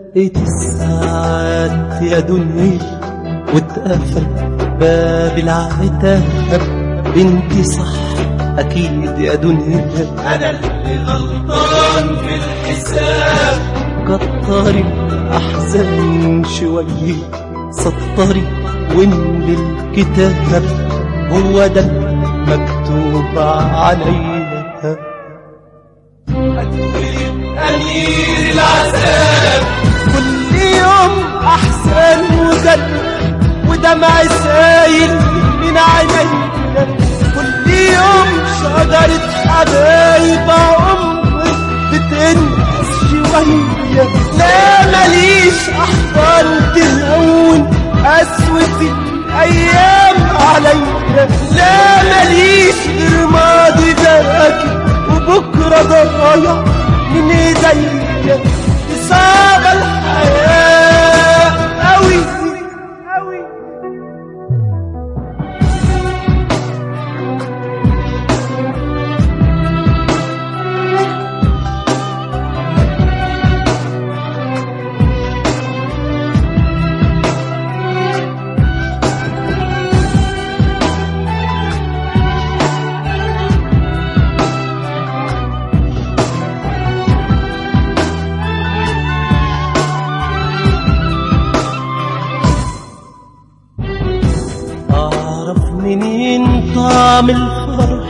دقت الساعات يا دنيا واتقفل باب العتاب بنتي صح أكيد يا دنيا أنا اللي غلطان في الحساب كتري أحزان شوية سطري واملي الكتاب هو ده مكتوب عليا هتولد أمير العذاب كل يوم أحسن وجد ودمع سايل من عينيا كل يوم شجرة حبايب عمري بتنقص شوية لا ماليش أحضان تهون قسوة الأيام عليا لا ماليش غير ماضي باكي وبكرة ضايع من ايديا إصابة الحياة أوي أوي أعرف منين طعم الفرح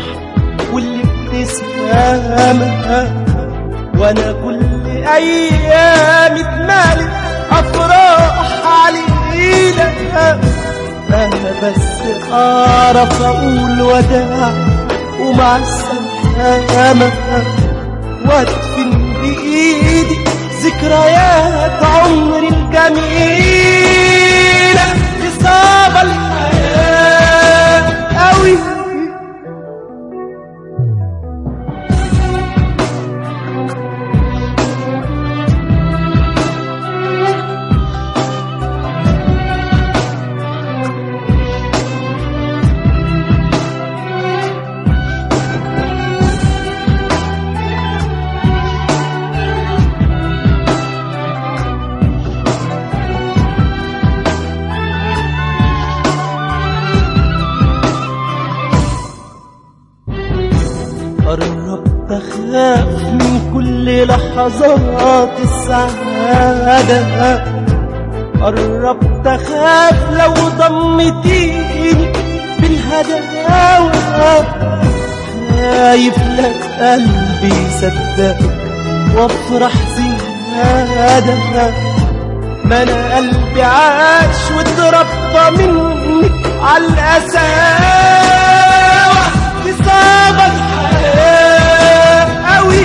والابتسامة وأنا كل أيام اتمالي أفراح علينا أنا بس أعرف أقول وداع ومع السلامة وأدفن بإيدي ذكريات عمري الجميلة إصابة الحياة أوي قربت أخاف من كل لحظات السعادة قربت أخاف لو ضمتيني بالهداوة خايف لا قلبي يصدق وافرح زيادة ما انا قلبي عاش واتربى مني على القساوة إصابة الحياة أوي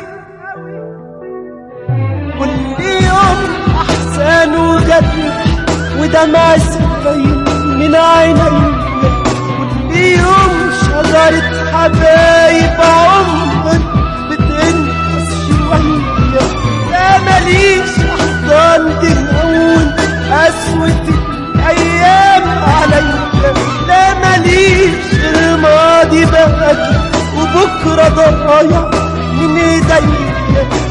كل يوم أحسن وجد ودمع سايل من عيني كل يوم شجرة حبايب عمر بتنقص شوية لا ماليش أحضان تهون قسوة الأيام عليا لا ماليش غير ماضي باكي وبكرة ضايع من ايديا